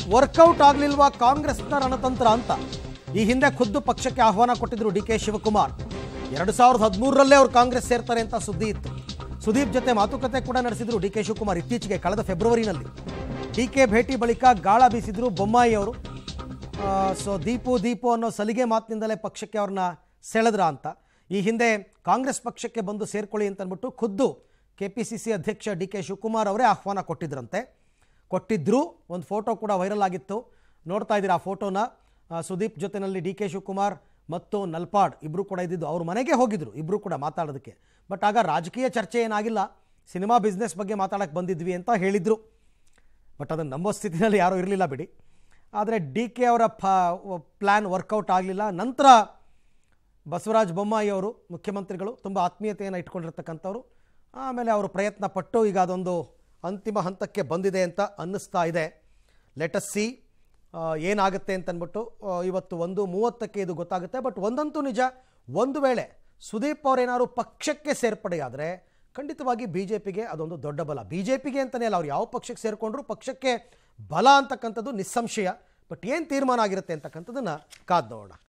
workout ಆಗಲಿಲ್ವಾ ಕಾಂಗ್ರೆಸ್ನ ರಣತಂತ್ರ ಅಂತ ಈ ಹಿಂದೆ ಖುದ್ದು ಪಕ್ಷಕ್ಕೆ ಆಹ್ವಾನ ಕೊಟ್ಟಿದ್ರು ಡಿ ಕೆ ಶಿವಕುಮಾರ್ ಎರಡು ಸಾವಿರದ ಹದಿಮೂರರಲ್ಲೇ ಅವ್ರು ಕಾಂಗ್ರೆಸ್ ಸೇರ್ತಾರೆ ಅಂತ ಸುದ್ದಿ ಇತ್ತು ಸುದೀಪ್ ಜೊತೆ ಮಾತುಕತೆ ಕೂಡ ನಡೆಸಿದ್ರು ಡಿ ಕೆ ಶಿವಕುಮಾರ್ ಇತ್ತೀಚೆಗೆ ಕಳೆದ ಫೆಬ್ರವರಿನಲ್ಲಿ ಡಿ ಕೆ ಭೇಟಿ ಬಳಿಕ ಗಾಳ ಬೀಸಿದ್ರು ಬೊಮ್ಮಾಯಿ ಅವರು ಸೊ ದೀಪು ದೀಪು ಅನ್ನೋ ಸಲಿಗೆ ಮಾತಿನಿಂದಲೇ ಪಕ್ಷಕ್ಕೆ ಅವ್ರನ್ನ ಸೆಳೆದ್ರ ಅಂತ ಈ ಹಿಂದೆ ಕಾಂಗ್ರೆಸ್ ಪಕ್ಷಕ್ಕೆ ಬಂದು ಸೇರ್ಕೊಳ್ಳಿ ಅಂತ ಅಂದ್ಬಿಟ್ಟು ಖುದ್ದು ಕೆ ಪಿ ಸಿ ಸಿ ಅಧ್ಯಕ್ಷ ಡಿ ಕೆ ಶಿವಕುಮಾರ್ ಅವರೇ ಆಹ್ವಾನ ಕೊಟ್ಟಿದ್ರಂತೆ ಕೊಟ್ಟಿದ್ರು ಒಂದು ಫೋಟೋ ಕೂಡ ವೈರಲ್ ಆಗಿತ್ತು ನೋಡ್ತಾ ಇದ್ದೀರಾ ಆ ಫೋಟೋನ ಆ, ಸುದೀಪ್ ಜೊತೆನಲ್ಲಿ ಡಿ ಕೆ ಶಿವಕುಮಾರ್ ಮತ್ತು ನಲ್ಪಾಡ್ ಇಬ್ಬರು ಕೂಡ ಇದ್ದಿದ್ದು ಅವ್ರ ಮನೆಗೆ ಹೋಗಿದ್ರು ಇಬ್ಬರು ಕೂಡ ಮಾತಾಡೋದಕ್ಕೆ ಬಟ್ ಆಗ ರಾಜಕೀಯ ಚರ್ಚೆ ಏನಾಗಿಲ್ಲ ಸಿನಿಮಾ ಬಿಸ್ನೆಸ್ ಬಗ್ಗೆ ಮಾತಾಡೋಕ್ಕೆ ಬಂದಿದ್ವಿ ಅಂತ ಹೇಳಿದರು ಬಟ್ ಅದನ್ನು ನಂಬೋ ಸ್ಥಿತಿನಲ್ಲಿ ಯಾರೂ ಇರಲಿಲ್ಲ ಬಿಡಿ ಆದರೆ ಡಿ ಕೆ ಅವರ ಫ ಪ್ಲ್ಯಾನ್ ವರ್ಕೌಟ್ ಆಗಲಿಲ್ಲ ನಂತರ ಬಸವರಾಜ ಬೊಮ್ಮಾಯಿ ಅವರು ಮುಖ್ಯಮಂತ್ರಿಗಳು ತುಂಬ ಆತ್ಮೀಯತೆಯನ್ನು ಇಟ್ಕೊಂಡಿರ್ತಕ್ಕಂಥವ್ರು ಆಮೇಲೆ ಅವರು ಪ್ರಯತ್ನ ಪಟ್ಟು ಈಗ ಅದೊಂದು ಅಂತಿಮ ಹಂತಕ್ಕೆ ಬಂದಿದೆ ಅಂತ ಅನ್ನಿಸ್ತಾ ಇದೆ ಲೆಟಸ್ ಸಿ ಏನಾಗುತ್ತೆ ಅಂತನ್ಬಿಟ್ಟು ಆ, ಇವತ್ತು ಒಂದು ಮೂವತ್ತಕ್ಕೆ ಇದು ಗೊತ್ತಾಗುತ್ತೆ ಬಟ್ ಒಂದಂತೂ ನಿಜ ಒಂದು ವೇಳೆ ಸುದೀಪ್ ಅವರೇನಾದ್ರು ಪಕ್ಷಕ್ಕೆ ಸೇರ್ಪಡೆಯಾದರೆ ಖಂಡಿತವಾಗಿ ಬಿ ಜೆ ಪಿಗೆ ಅದೊಂದು ದೊಡ್ಡ ಬಲ ಬಿ ಜೆ ಪಿಗೆ ಅಂತಲೇ ಅಲ್ಲ ಅವ್ರು ಯಾವ ಪಕ್ಷಕ್ಕೆ ಸೇರಿಕೊಂಡ್ರು ಪಕ್ಷಕ್ಕೆ ಬಲ ಅಂತಕ್ಕಂಥದ್ದು ನಿಸ್ಸಂಶಯ ಬಟ್ ಏನು ತೀರ್ಮಾನ ಆಗಿರುತ್ತೆ ಅಂತಕ್ಕಂಥದ್ದನ್ನು ಕಾದು ನೋಡೋಣ